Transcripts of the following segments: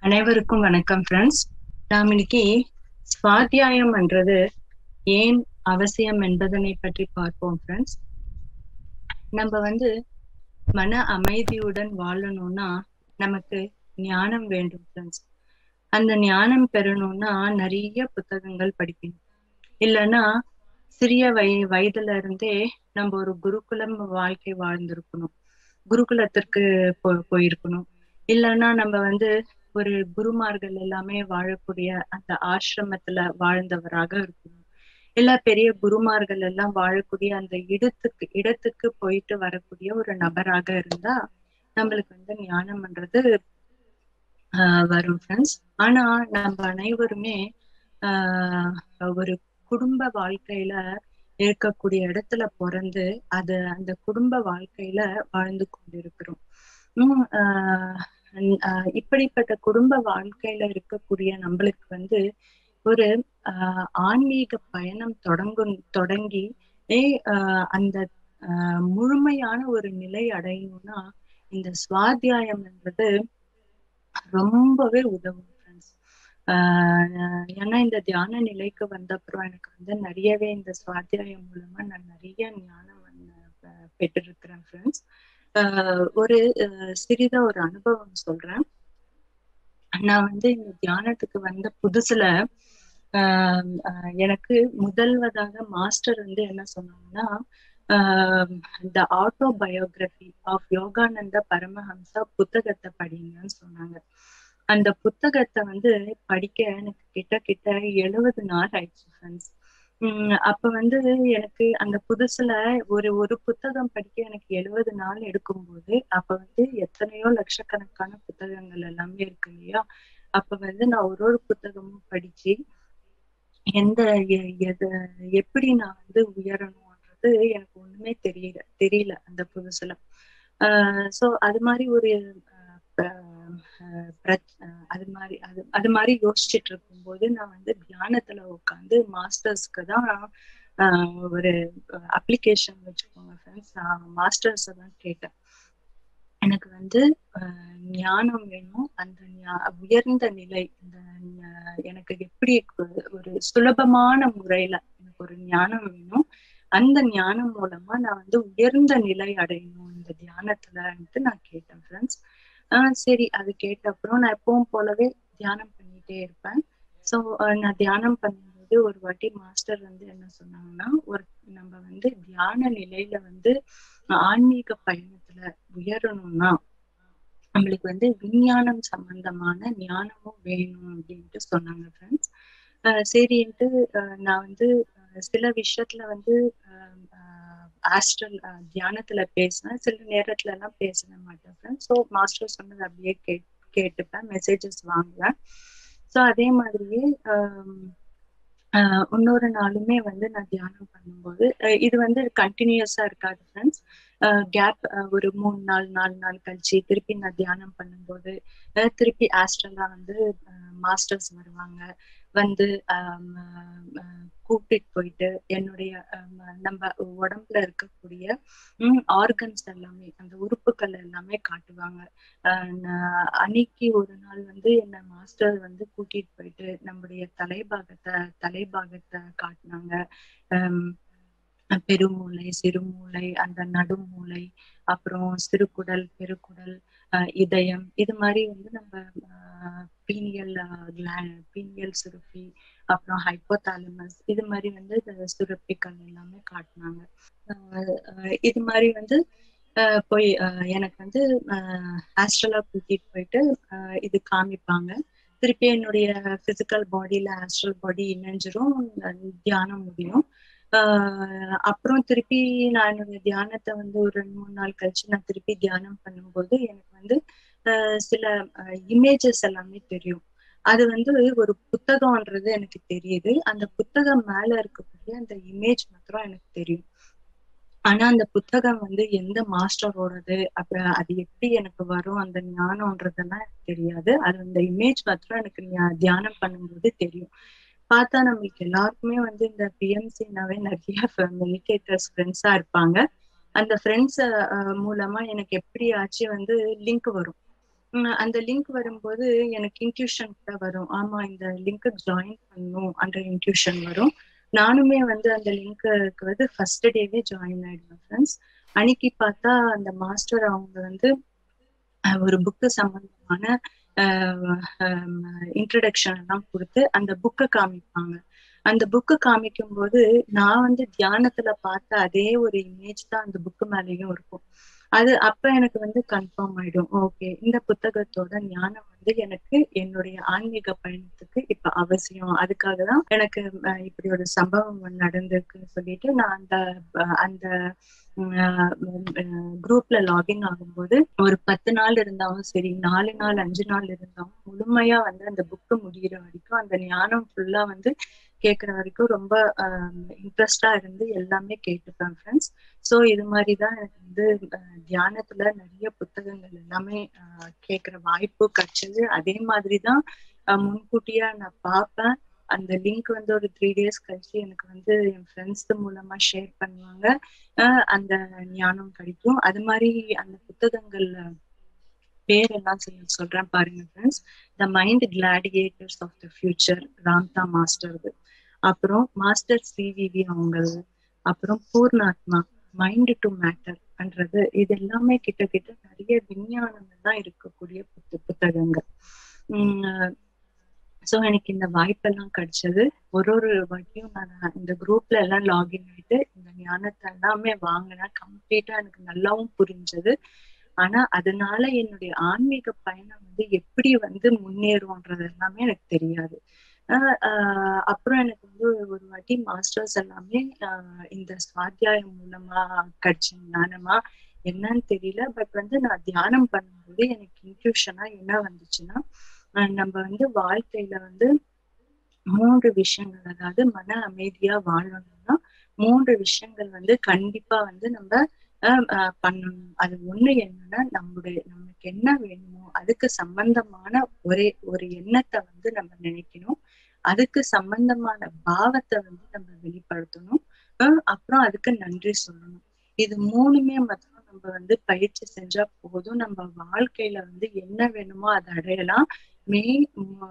அனைவருக்கும் வணக்கம் ஃப்ரெண்ட்ஸ் நாம் இன்னைக்கு சுவாத்தியாயம் என்றது ஏன் அவசியம் என்பதனை பற்றி பார்ப்போம் ஃப்ரெண்ட்ஸ் நம்ம வந்து மன அமைதியுடன் வாழணும்னா நமக்கு ஞானம் வேண்டும் ஃப்ரெண்ட்ஸ் அந்த ஞானம் பெறணும்னா நிறைய புத்தகங்கள் படிக்கணும் இல்லைன்னா சிறிய வய வயதுல இருந்தே நம்ம ஒரு குருகுலம் வாழ்க்கை வாழ்ந்திருக்கணும் குருகுலத்திற்கு போ போயிருக்கணும் இல்லைன்னா நம்ம வந்து ஒரு குருமார்கள் எல்லாமே வாழக்கூடிய அந்த ஆசிரமத்துல வாழ்ந்தவராக இருக்கணும் இல்ல பெரிய குருமார்கள் எல்லாம் வாழக்கூடிய அந்த இடத்துக்கு இடத்துக்கு போயிட்டு வரக்கூடிய ஒரு நபராக இருந்தா நம்மளுக்கு வந்து ஞானம்ன்றது ஆஹ் வரும் ஃப்ரெண்ட்ஸ் ஆனா நம்ம அனைவருமே ஆஹ் ஒரு குடும்ப வாழ்க்கையில இருக்கக்கூடிய இடத்துல பிறந்து அது அந்த குடும்ப வாழ்க்கையில வாழ்ந்து கொண்டிருக்கிறோம் உம் ஆஹ் இப்படிப்பட்ட குடும்ப வாழ்க்கையில இருக்கக்கூடிய நம்மளுக்கு வந்து ஒரு ஆஹ் ஆன்மீக பயணம் தொடங்கும் தொடங்கி ஆஹ் அந்த ஆஹ் முழுமையான ஒரு நிலை அடையணும்னா இந்த சுவாத்தியாயம் என்பது ரொம்பவே உதவும் ஃப்ரெண்ட்ஸ் ஆஹ் ஏன்னா இந்த தியான நிலைக்கு வந்த அப்புறம் எனக்கு வந்து நிறையவே இந்த சுவாத்தியாயம் மூலமா நான் நிறைய ஞானம் வந்து பெற்றிருக்கிறேன் ஃப்ரெண்ட்ஸ் ஆஹ் ஒரு சிறிதா ஒரு அனுபவம் சொல்றேன் நான் வந்து இந்த தியானத்துக்கு வந்த புதுசுல ஆஹ் எனக்கு முதல்வதாக மாஸ்டர் வந்து என்ன சொன்னாங்கன்னா இந்த auto biography of Yogananda Paramahamsa புத்தகத்தை படிங்கன்னு சொன்னாங்க அந்த புத்தகத்தை வந்து படிக்க எனக்கு கிட்ட கிட்ட எழுபது நாள் ஆயிடுச்சு ஃப்ரெண்ட்ஸ் உம் அப்ப வந்து எனக்கு அந்த புதுசுல ஒரு ஒரு புத்தகம் படிக்க எனக்கு எழுபது நாள் எடுக்கும்போது அப்ப வந்து எத்தனையோ லட்சக்கணக்கான புத்தகங்கள் எல்லாமே இருக்கு இல்லையா அப்ப வந்து நான் ஒரு ஒரு புத்தகமும் படிச்சு எந்த எது எப்படி நான் வந்து உயரணும்ன்றது எனக்கு ஒண்ணுமே தெரியல தெரியல அந்த புதுசுல ஆஹ் சோ அது மாதிரி ஒரு அது மாதிரி அது அது மாதிரி யோசிச்சுட்டு இருக்கும்போது நான் வந்து தியானத்துல உட்காந்து மாஸ்டர்ஸ்க்கு தான் ஒரு அப்ளிகேஷன் வச்சுக்கோங்க ஃப்ரெண்ட்ஸ் நான் மாஸ்டர்ஸை தான் கேட்டேன் எனக்கு வந்து ஞானம் வேணும் அந்த உயர்ந்த நிலை இந்த எனக்கு எப்படி ஒரு சுலபமான முறையில எனக்கு ஒரு ஞானம் வேணும் அந்த ஞானம் மூலமா நான் வந்து உயர்ந்த நிலை அடையணும் இந்த தியானத்துலன்ட்டு நான் கேட்டேன் ஃப்ரெண்ட்ஸ் ஆஹ் சரி அது கேட்ட அப்புறம் நான் எப்பவும் போலவே தியானம் பண்ணிட்டே இருப்பேன் ஸோ நான் தியானம் பண்ணும்போது ஒரு வாட்டி மாஸ்டர் வந்து என்ன சொன்னாங்கன்னா ஒரு நம்ம வந்து தியான நிலையில வந்து ஆன்மீக பயணத்துல உயரணும்னா நம்மளுக்கு வந்து விஞ்ஞானம் சம்பந்தமான ஞானமும் வேணும் அப்படின்ட்டு சொன்னாங்க ஃப்ரெண்ட்ஸ் சரின்ட்டு நான் வந்து சில விஷயத்துல வந்து ஆஸ்ட்ரல் தியானத்துல பேசினேன் சில நேரத்துல எல்லாம் பேச மாட்டேன் ஸோ மாஸ்டர் சொன்னது அப்படியே கே கேட்டுப்பேன் மெசேஜஸ் வாங்குவேன் ஸோ அதே மாதிரியே இன்னொரு நாளுமே வந்து நான் தியானம் பண்ணும்போது இது வந்து கண்டினியூஸா இருக்காது ஃப்ரெண்ட்ஸ் கேப் ஒரு மூணு நாள் நாலு நாள் கழிச்சு திருப்பி நான் தியானம் பண்ணும்போது திருப்பி ஆஸ்ட்ரலா வந்து மாஸ்டர்ஸ் வருவாங்க வந்து கூப்பிட்டு போயிட்டு என்னுடைய நம்ம உடம்புல இருக்கக்கூடிய ஆர்கன்ஸ் எல்லாமே அந்த உறுப்புகள் எல்லாமே காட்டுவாங்க அன்னைக்கு ஒரு நாள் வந்து என்ன மாஸ்டர் வந்து கூட்டிட்டு போயிட்டு நம்முடைய தலைபாகத்தை தலைபாகத்தை காட்டினாங்க பெருமூளை சிறுமூளை அந்த நடுமூளை அப்புறம் சிறுகுடல் பெருக்குடல் இதயம் இது மாதிரி வந்து நம்ம பீனியல் பீனியல் சுருப்பி அப்புறம் ஹைப்போதாலமஸ் இது மாதிரி வந்து சுரப்பிகள் எல்லாமே காட்டினாங்க இது மாதிரி வந்து போய் எனக்கு வந்து ஆஸ்ட்ரலா கூட்டிட்டு போயிட்டு இது காமிப்பாங்க திருப்பி என்னுடைய பிசிக்கல் பாடியில ஆஸ்ட்ரல் பாடி இணைஞ்சிரும் தியானம் முடியும் ஆஹ் அப்புறம் திருப்பி நான் என்னுடைய தியானத்தை வந்து ஒரு ரெண்டு மூணு நாள் கழிச்சு நான் திருப்பி தியானம் பண்ணும்போது எனக்கு வந்து சில இமேஜஸ் எல்லாமே தெரியும் அது வந்து ஒரு புத்தகம்ன்றது எனக்கு தெரியுது அந்த புத்தகம் மேல இருக்கக்கூடிய அந்த இமேஜ் மாத்திரம் எனக்கு தெரியும் ஆனா அந்த புத்தகம் வந்து எந்த மாஸ்டரோடது அப்ப அது எப்படி எனக்கு வரும் அந்த ஞானம்ன்றதெல்லாம் எனக்கு தெரியாது அது அந்த இமேஜ் மாத்திரம் எனக்கு தியானம் பண்ணும்போது தெரியும் பார்த்தா நம்மளுக்கு எல்லாருக்குமே வந்து இந்த பிஎம்சினாவே நிறைய மெடிடேட்டர்ஸ் ஃப்ரெண்ட்ஸா இருப்பாங்க அந்த ஃப்ரெண்ட்ஸ் மூலமா எனக்கு எப்படி ஆச்சு வந்து லிங்க் வரும் அந்த லிங்க் வரும்போது எனக்கு இன்ட்யூஷன் கூட வரும் ஆமா இந்த லிங்க் ஜாயின் பண்ணும் அந்த இன்ட்யூஷன் வரும் நானுமே வந்து அந்த லிங்க்கு வந்து ஃபர்ஸ்ட் டேவே ஜாயின் ஆயிடுவேன் ஃப்ரெண்ட்ஸ் அன்னைக்கு பார்த்தா அந்த மாஸ்டர் அவங்க வந்து ஒரு புக்கு சம்பந்தமான இன்ட்ரடக்ஷன் எல்லாம் கொடுத்து அந்த புக்கை காமிப்பாங்க அந்த புக்கு காமிக்கும் போது நான் வந்து தியானத்துல பார்த்த அதே ஒரு இமேஜ் தான் அந்த புக்கு மேலேயும் இருக்கும் அது அப்ப எனக்கு வந்து கன்ஃபார்ம் ஆயிடும் ஓகே இந்த புத்தகத்தோட ஞானம் வந்து எனக்கு என்னுடைய ஆன்மீக பயணத்துக்கு இப்ப அவசியம் அதுக்காக தான் எனக்கு இப்படி ஒரு சம்பவம் நடந்திருக்குன்னு சொல்லிட்டு நான் அந்த அந்த குரூப்ல லாகின் ஆகும்போது ஒரு பத்து நாள் இருந்தாலும் சரி நாலு நாள் அஞ்சு நாள் இருந்தாலும் முழுமையா வந்து அந்த புக்கு முடிகிற வரைக்கும் அந்த ஞானம் ஃபுல்லா வந்து கேட்குற வரைக்கும் ரொம்ப இன்ட்ரெஸ்டா இருந்து எல்லாமே கேட்டுப்பேன் ஃப்ரெண்ட்ஸ் ஸோ இது மாதிரிதான் எனக்கு வந்து தியானத்துல நிறைய புத்தகங்கள் எல்லாமே கேட்குற வாய்ப்பு கிடைச்சது அதே மாதிரிதான் முன்கூட்டியா நான் பார்ப்பேன் அந்த லிங்க் வந்து ஒரு த்ரீ டேஸ் கழிச்சு எனக்கு வந்து என் ஃப்ரெண்ட்ஸ் மூலமா ஷேர் பண்ணுவாங்க அந்த ஞானம் கிடைக்கும் அது மாதிரி அந்த புத்தகங்கள்ல பேர் எல்லாம் சொல்றேன் பாருங்க friends the mind gladiators of the future Ramtha மாஸ்டர்து அப்புறம் மாஸ்டர் சிவிவி அவங்களது அப்புறம் பூர்ணாத்மா மைண்ட் டு மேட்டர்ன்றது இது எல்லாமே கிட்ட கிட்ட நிறைய விஞ்ஞானங்கள் தான் இருக்கக்கூடிய புத்த புத்தகங்கள் உம் ஸோ எனக்கு இந்த வாய்ப்பெல்லாம் கிடைச்சது ஒரு ஒரு வாட்டியும் நான் இந்த குரூப்ல எல்லாம் லாகின் ஆயிட்டு இந்த ஞானத்தை எல்லாமே வாங்கினேன் கம்ப்ளீட்டா எனக்கு நல்லாவும் புரிஞ்சது ஆனா அதனால என்னுடைய ஆன்மீக பயணம் வந்து எப்படி வந்து முன்னேறும்ன்றது எல்லாமே எனக்கு தெரியாது ஆஹ் அப்புறம் எனக்கு வந்து ஒரு வாட்டி மாஸ்டர்ஸ் எல்லாமே ஆஹ் இந்த சுவாத்தியாயம் மூலமா கிடைச்ச ஞானமா என்னன்னு தெரியல பட் வந்து நான் தியானம் பண்ணும்போது எனக்கு இன்க்ளூஷனா என்ன வந்துச்சுன்னா நம்ம வந்து வாழ்க்கையில வந்து மூன்று விஷயங்கள் அதாவது மன அமைதியா வாழணும்னா மூன்று விஷயங்கள் வந்து கண்டிப்பா வந்து நம்ம பண்ணணும் அது ஒண்ணு என்னன்னா நம்முடைய நமக்கு என்ன வேணுமோ அதுக்கு சம்பந்தமான ஒரே ஒரு எண்ணத்தை வந்து நம்ம நினைக்கணும் அதுக்கு சம்பந்தமான பாவத்தை வந்து நம்ம வெளிப்படுத்தணும் அப்புறம் அதுக்கு நன்றி சொல்லணும் இது மூணுமே மட்டும் நம்ம வந்து பயிற்சி செஞ்சா போதும் நம்ம வாழ்க்கையில வந்து என்ன வேணுமோ அதை அடையலாம் மெயின்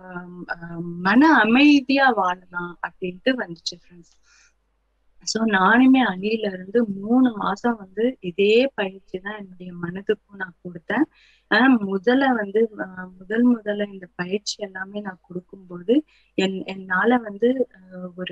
மன அமைதியா வாழலாம் அப்படின்ட்டு வந்துச்சு ஃப்ரெண்ட்ஸ் சோ நானுமே அணியில இருந்து மூணு மாசம் வந்து இதே பயிற்சி தான் என்னுடைய மனதுக்கும் நான் கொடுத்தேன் ஆஹ் முதல்ல வந்து முதல் முதல்ல இந்த பயிற்சி எல்லாமே நான் கொடுக்கும்போது என் என்னால வந்து ஒரு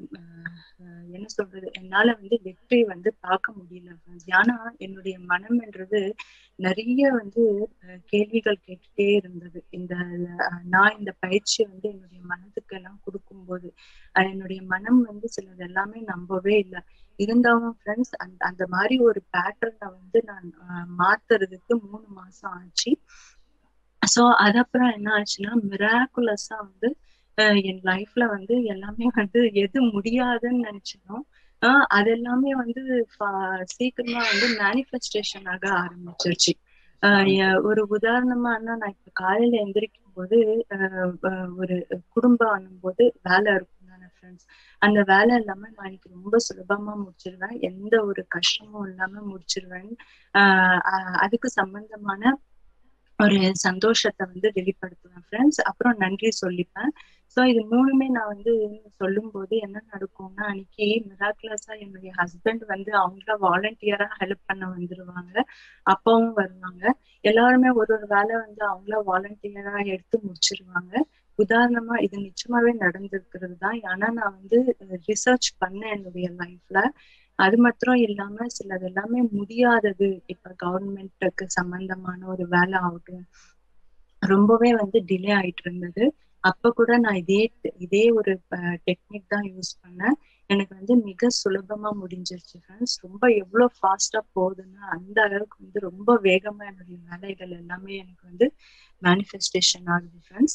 என்ன சொல்றது என்னால வந்து வெற்றி வந்து பார்க்க முடியல ஏன்னா என்னுடைய மனம் என்றது நிறைய வந்து கேள்விகள் கேட்டுட்டே இருந்தது இந்த நான் இந்த பயிற்சி வந்து என்னுடைய மனதுக்கு எல்லாம் கொடுக்கும்போது என்னுடைய மனம் வந்து சிலது எல்லாமே நம்பவே இல்லை இருந்தாலும் ஃப்ரெண்ட்ஸ் அந்த அந்த மாதிரி ஒரு பேட்டர்னை வந்து நான் மாத்துறதுக்கு மூணு மாசம் ஆச்சு ஸோ அது அப்புறம் என்ன ஆச்சுன்னா மிராக்குலஸா வந்து என் லைஃப்ல வந்து எல்லாமே வந்து எது முடியாதுன்னு நினைச்சனோ ஆஹ் அது எல்லாமே வந்து சீக்கிரமா வந்து மேனிஃபெஸ்டேஷன் ஆக ஆரம்பிச்சிருச்சு ஆஹ் ஒரு உதாரணமா நான் இப்ப காலையில எந்திரிக்கும் போது ஒரு குடும்பம் ஆனும்போது வேலை இருக்கும் தானே ஃப்ரெண்ட்ஸ் அந்த வேலை இல்லாம நான் இன்னைக்கு ரொம்ப சுலபமா முடிச்சிருவேன் எந்த ஒரு கஷ்டமும் இல்லாம முடிச்சிருவேன் ஆஹ் அதுக்கு சம்பந்தமான ஒரு சந்தோஷத்தை வந்து வெளிப்படுத்துவேன் ஃப்ரெண்ட்ஸ் அப்புறம் நன்றி சொல்லிப்பேன் ஸோ இது மூணுமே நான் வந்து சொல்லும் போது என்ன நடக்கும்னா அன்னைக்கு மிராக்லஸா என்னுடைய ஹஸ்பண்ட் வந்து அவங்கள வாலண்டியரா ஹெல்ப் பண்ண வந்துருவாங்க அப்பாவும் வருவாங்க எல்லாருமே ஒரு ஒரு வேலை வந்து அவங்கள வாலண்டியரா எடுத்து முடிச்சிருவாங்க உதாரணமா இது நிச்சயமாவே நடந்திருக்கிறது தான் ஏன்னா நான் வந்து ரிசர்ச் பண்ணேன் என்னுடைய லைஃப்ல அது மாத்திரம் இல்லாம சிலது எல்லாமே முடியாதது இப்ப கவர்மெண்ட்டுக்கு சம்பந்தமான ஒரு வேலை ஆகட்டும் ரொம்பவே வந்து டிலே ஆயிட்டு இருந்தது அப்ப கூட நான் இதே இதே ஒரு டெக்னிக் தான் யூஸ் பண்ணேன் எனக்கு வந்து மிக சுலபமா முடிஞ்சிருச்சு ஃப்ரெண்ட்ஸ் ரொம்ப எவ்வளவு ஃபாஸ்டா போகுதுன்னா அந்த அளவுக்கு வந்து ரொம்ப வேகமா என்னுடைய வேலைகள் எல்லாமே எனக்கு வந்து மேனிஃபெஸ்டேஷன் ஆகுது ஃப்ரெண்ட்ஸ்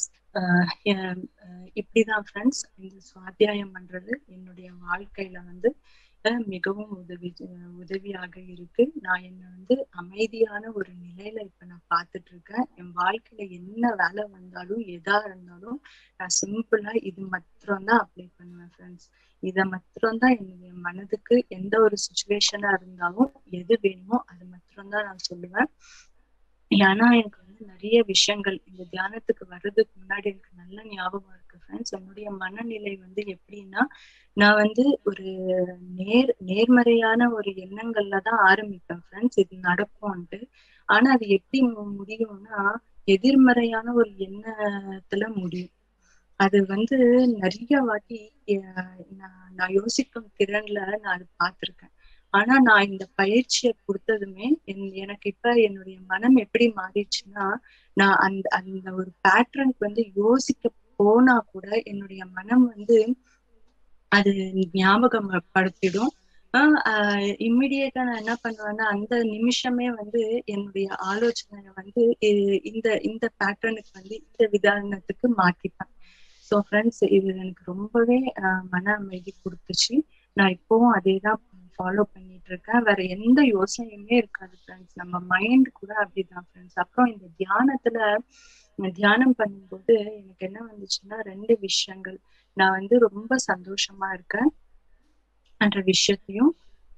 இப்படிதான் ஃப்ரெண்ட்ஸ் இந்த சுவாத்தியாயம் பண்றது என்னுடைய வாழ்க்கையில வந்து மிகவும் உதவி உதவியாக இருக்கு நான் என்ன வந்து அமைதியான ஒரு நிலையில இப்ப நான் பார்த்துட்டு இருக்கேன் என் வாழ்க்கையில என்ன வேலை வந்தாலும் எதா இருந்தாலும் நான் சிம்பிளா இது மாத்திரம் தான் அப்ளை பண்ணுவேன் ஃப்ரெண்ட்ஸ் இதை மாத்திரம் தான் என்னுடைய மனதுக்கு எந்த ஒரு சுச்சுவேஷனா இருந்தாலும் எது வேணுமோ அது மாத்திரம் தான் நான் சொல்லுவேன் ஏன்னா எனக்கு வந்து வந்து நிறைய விஷயங்கள் இந்த தியானத்துக்கு வர்றதுக்கு முன்னாடி எனக்கு நல்ல ஞாபகம் இருக்கு ஃப்ரெண்ட்ஸ் என்னுடைய மனநிலை வந்து எப்படின்னா நான் வந்து ஒரு நேர் நேர்மறையான ஒரு எண்ணங்கள்ல தான் ஆரம்பிப்பேன் ஃப்ரெண்ட்ஸ் இது நடக்கும்ன்ட்டு ஆனா அது எப்படி முடியும்னா எதிர்மறையான ஒரு எண்ணத்துல முடியும் அது வந்து நிறைய வாட்டி நான் நான் யோசிக்கும் திறன்ல நான் அது பார்த்திருக்கேன் ஆனா நான் இந்த பயிற்சியை கொடுத்ததுமே எனக்கு இப்ப என்னுடைய மனம் எப்படி மாறிடுச்சுன்னா நான் அந்த அந்த ஒரு பேட்டர்னுக்கு வந்து யோசிக்க போனா கூட என்னுடைய மனம் வந்து அது ஞாபகப்படுத்திடும் ஆஹ் இம்மிடியேட்டா நான் என்ன பண்ணுவேன்னா அந்த நிமிஷமே வந்து என்னுடைய ஆலோசனை வந்து இந்த இந்த பேட்டர்னுக்கு வந்து இந்த விதானத்துக்கு மாத்திப்பேன் ஸோ ஃப்ரெண்ட்ஸ் இது எனக்கு ரொம்பவே மன அமைதி கொடுத்துச்சு நான் இப்போவும் அதே தான் ஃபாலோ பண்ணிட்டு இருக்கேன் வேற எந்த யோசனையுமே இருக்காது ஃப்ரெண்ட்ஸ் நம்ம மைண்ட் கூட அப்படிதான் ஃப்ரெண்ட்ஸ் அப்புறம் இந்த தியானத்துல தியானம் பண்ணும்போது எனக்கு என்ன வந்துச்சுன்னா ரெண்டு விஷயங்கள் நான் வந்து ரொம்ப சந்தோஷமா இருக்கேன் என்ற விஷயத்தையும்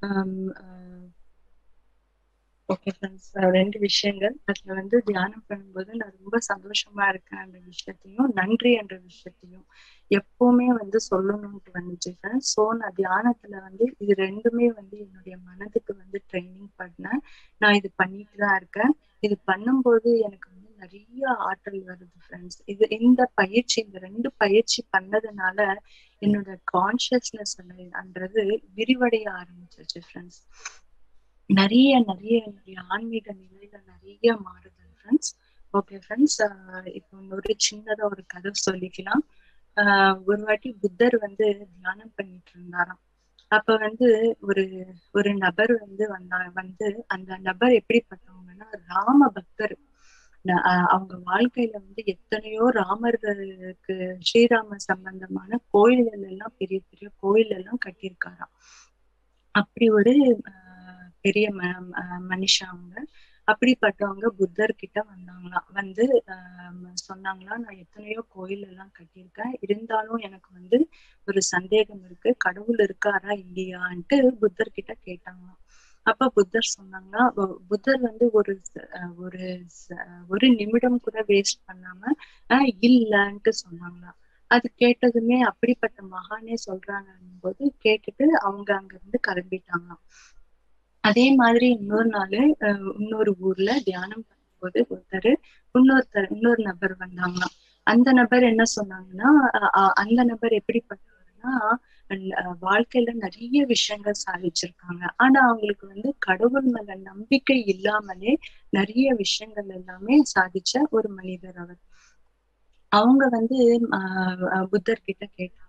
ஓகே ஃப்ரெண்ட்ஸ் ரெண்டு விஷயங்கள் அதுல வந்து தியானம் பண்ணும்போது நான் ரொம்ப சந்தோஷமா இருக்கேன் அந்த விஷயத்தையும் நன்றி என்ற விஷயத்தையும் எப்பவுமே வந்து சொல்லணும்ட்டு வந்துச்சு ஃப்ரெண்ட்ஸ் ஸோ நான் தியானத்துல வந்து இது ரெண்டுமே வந்து என்னுடைய மனதுக்கு வந்து ட்ரைனிங் பண்ணேன் நான் இது பண்ணிட்டு தான் இருக்கேன் இது பண்ணும்போது எனக்கு வந்து நிறைய ஆற்றல் வருது ஃப்ரெண்ட்ஸ் இது இந்த பயிற்சி இந்த ரெண்டு பயிற்சி பண்ணதுனால என்னோட கான்சியஸ்னஸ் அன்றது விரிவடைய ஆரம்பிச்சிருச்சு ஃப்ரெண்ட்ஸ் நிறைய நிறைய என்னுடைய ஆன்மீக நிலையில நிறைய மாறுது ஃப்ரெண்ட்ஸ் ஓகே ஃப்ரெண்ட்ஸ் இப்போ ஒரு சின்னதா ஒரு கதை சொல்லிக்கலாம் ஆஹ் ஒரு வாட்டி புத்தர் வந்து தியானம் பண்ணிட்டு இருந்தாராம் அப்ப வந்து ஒரு ஒரு நபர் வந்து வந்தா வந்து அந்த நபர் எப்படிப்பட்டவங்கன்னா ராம பக்தர் அவங்க வாழ்க்கையில வந்து எத்தனையோ ராமர்களுக்கு ஸ்ரீராம சம்பந்தமான கோயில்கள் எல்லாம் பெரிய பெரிய கோயில் எல்லாம் கட்டியிருக்காராம் அப்படி ஒரு பெரிய மனுஷன் அவங்க அப்படிப்பட்டவங்க புத்தர் கிட்ட வந்தாங்களாம் வந்து சொன்னாங்களா நான் எத்தனையோ கோயில் எல்லாம் கட்டியிருக்கேன் இருந்தாலும் எனக்கு வந்து ஒரு சந்தேகம் இருக்கு கடவுள் இருக்காரா இல்லையான்ட்டு புத்தர் கிட்ட கேட்டாங்களாம் அப்ப புத்தர் சொன்னாங்கன்னா புத்தர் வந்து ஒரு ஒரு ஒரு நிமிடம் கூட வேஸ்ட் பண்ணாம ஆஹ் இல்லன்ட்டு சொன்னாங்களாம் அது கேட்டதுமே அப்படிப்பட்ட மகானே சொல்றாங்க போது கேட்டுட்டு அவங்க அங்க இருந்து கிளம்பிட்டாங்களாம் அதே மாதிரி இன்னொரு நாள் இன்னொரு ஊர்ல தியானம் பண்ணும்போது ஒருத்தர் இன்னொருத்தர் இன்னொரு நபர் வந்தாங்களாம் அந்த நபர் என்ன சொன்னாங்கன்னா அந்த நபர் எப்படிப்பட்டவர்னா வாழ்க்கையில நிறைய விஷயங்கள் சாதிச்சிருக்காங்க ஆனா அவங்களுக்கு வந்து கடவுள் மேல நம்பிக்கை இல்லாமலே நிறைய விஷயங்கள் எல்லாமே சாதிச்ச ஒரு மனிதர் அவர் அவங்க வந்து ஆஹ் புத்தர் கிட்ட கேட்டாங்க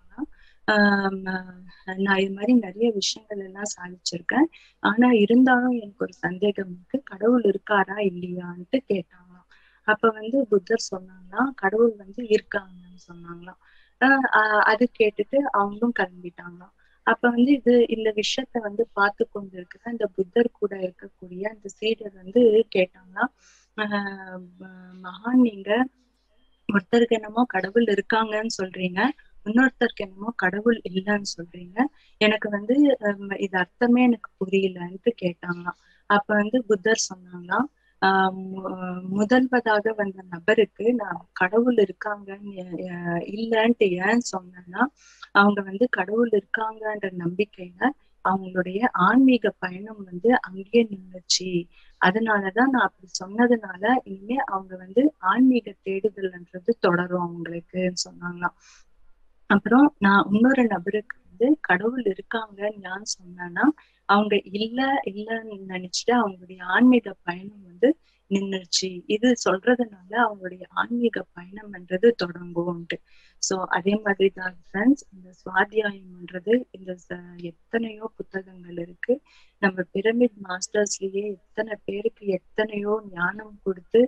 நான் இது மாதிரி நிறைய விஷயங்கள் எல்லாம் சாதிச்சிருக்கேன் ஆனா இருந்தாலும் எனக்கு ஒரு சந்தேகம் இருக்கு கடவுள் இருக்காரா இல்லையான்ட்டு கேட்டாங்களாம் அப்ப வந்து புத்தர் சொன்னாங்கன்னா கடவுள் வந்து இருக்காங்கன்னு சொன்னாங்களாம் ஆஹ் அது கேட்டுட்டு அவங்களும் கிளம்பிட்டாங்களாம் அப்ப வந்து இது இந்த விஷயத்த வந்து பார்த்து கொண்டு இருக்கிற இந்த புத்தர் கூட இருக்கக்கூடிய அந்த சீடர் வந்து கேட்டாங்கன்னா ஆஹ் மகான் நீங்க ஒருத்தருக்கு என்னமோ கடவுள் இருக்காங்கன்னு சொல்றீங்க இன்னொருத்தருக்கு என்னமோ கடவுள் இல்லைன்னு சொல்றீங்க எனக்கு வந்து இது அர்த்தமே எனக்கு புரியலன்ட்டு கேட்டாங்களாம் அப்ப வந்து புத்தர் சொன்னாங்களாம் ஆஹ் முதல்வதாக வந்த நபருக்கு நான் கடவுள் இருக்காங்கன்னு இல்லைன்ட்டு ஏன் சொன்னேன்னா அவங்க வந்து கடவுள் இருக்காங்கன்ற நம்பிக்கையில அவங்களுடைய ஆன்மீக பயணம் வந்து அங்கேயே நின்றுச்சு அதனாலதான் நான் அப்படி சொன்னதுனால இனிமே அவங்க வந்து ஆன்மீக தேடுதல்ன்றது தொடரும் அவங்களுக்குன்னு சொன்னாங்களாம் அப்புறம் நான் இன்னொரு நபருக்கு வந்து கடவுள் இருக்காங்கன்னு நான் சொன்னேன்னா அவங்க இல்ல இல்லன்னு நினைச்சிட்டு அவங்களுடைய ஆன்மீக பயணம் வந்து நின்றுச்சு இது சொல்றதுனால அவங்களுடைய ஆன்மீக பயணம்ன்றது தொடங்கும்ட்டு சோ அதே மாதிரி தான் ஃப்ரெண்ட்ஸ் இந்த சுவாத்தியாயம்ன்றது இந்த எத்தனையோ புத்தகங்கள் இருக்கு நம்ம பிரமிட் மாஸ்டர்ஸ்லயே எத்தனை பேருக்கு எத்தனையோ ஞானம் கொடுத்து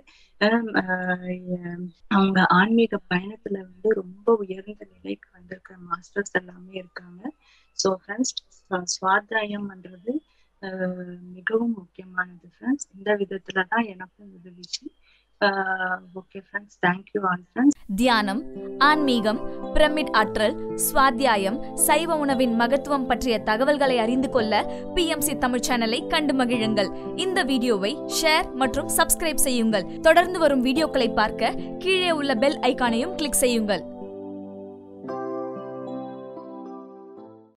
அவங்க ஆன்மீக பயணத்துல வந்து ரொம்ப உயர்ந்த நிலைக்கு வந்திருக்கிற மாஸ்டர்ஸ் எல்லாமே இருக்காங்க ஸோ ஃப்ரெண்ட்ஸ் சுவாத்தியாயம்ன்றது மிகவும் முக்கியமானது ஃப்ரெண்ட்ஸ் இந்த விதத்துல தான் எனக்கும் உதவிச்சு okay friends thank you all friends தியானம் ஆன்மீகம் பிரமிட் ஆற்றல் சுவாத்தியாயம் சைவ உணவின் மகத்துவம் பற்றிய தகவல்களை அறிந்து கொள்ள பிஎம்சி தமிழ் சேனலை கண்டு மகிழுங்கள் இந்த வீடியோவை ஷேர் மற்றும் சப்ஸ்கிரைப் செய்யுங்கள் தொடர்ந்து வரும் வீடியோக்களை பார்க்க கீழே உள்ள பெல் ஐகானையும் கிளிக் செய்யுங்கள்